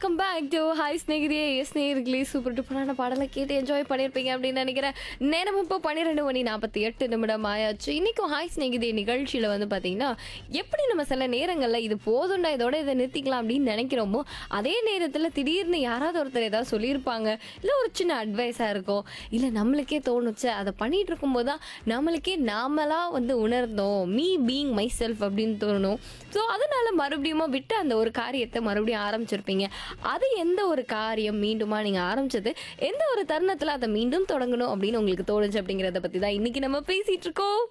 welcome back to hi Snehithiye எஸ் நேர்களே super டூப்பரான பாடலை கேட்டு என்ஜாய் பண்ணியிருப்பீங்க அப்படின்னு நினைக்கிறேன் நேரம் இப்போ பன்னிரெண்டு மணி நாற்பத்தி எட்டு நிமிடம் ஆயாச்சு இன்னைக்கும் ஹாய் ஸ்நேகிதியே நிகழ்ச்சியில் வந்து பார்த்தீங்கன்னா எப்படி நம்ம சில நேரங்களில் இது போதும்டா இதோட இதை நிறுத்திக்கலாம் அப்படின்னு நினைக்கிறோமோ அதே நேரத்தில் திடீர்னு யாராவது ஒருத்தர் ஏதாவது சொல்லியிருப்பாங்க இல்லை ஒரு சின்ன அட்வைஸாக இருக்கும் இல்லை நம்மளுக்கே தோணுச்சு அதை பண்ணிட்டு இருக்கும்போது தான் நம்மளுக்கே நாமளா வந்து உணர்ந்தோம் மீ பீயிங் மை செல்ஃப் அப்படின்னு தோணும் ஸோ அதனால மறுபடியும் விட்டு அந்த ஒரு காரியத்தை மறுபடியும் ஆரம்பிச்சிருப்பீங்க அது எந்த ஒரு காரியம் மீண்டுமா நீங்கள் ஆரம்பிச்சது எந்த ஒரு தருணத்தில் அதை மீண்டும் தொடங்கணும் அப்படின்னு உங்களுக்கு தோணுச்சு அப்படிங்கிறத பற்றி தான் இன்னைக்கு நம்ம பேசிட்டு இருக்கோம்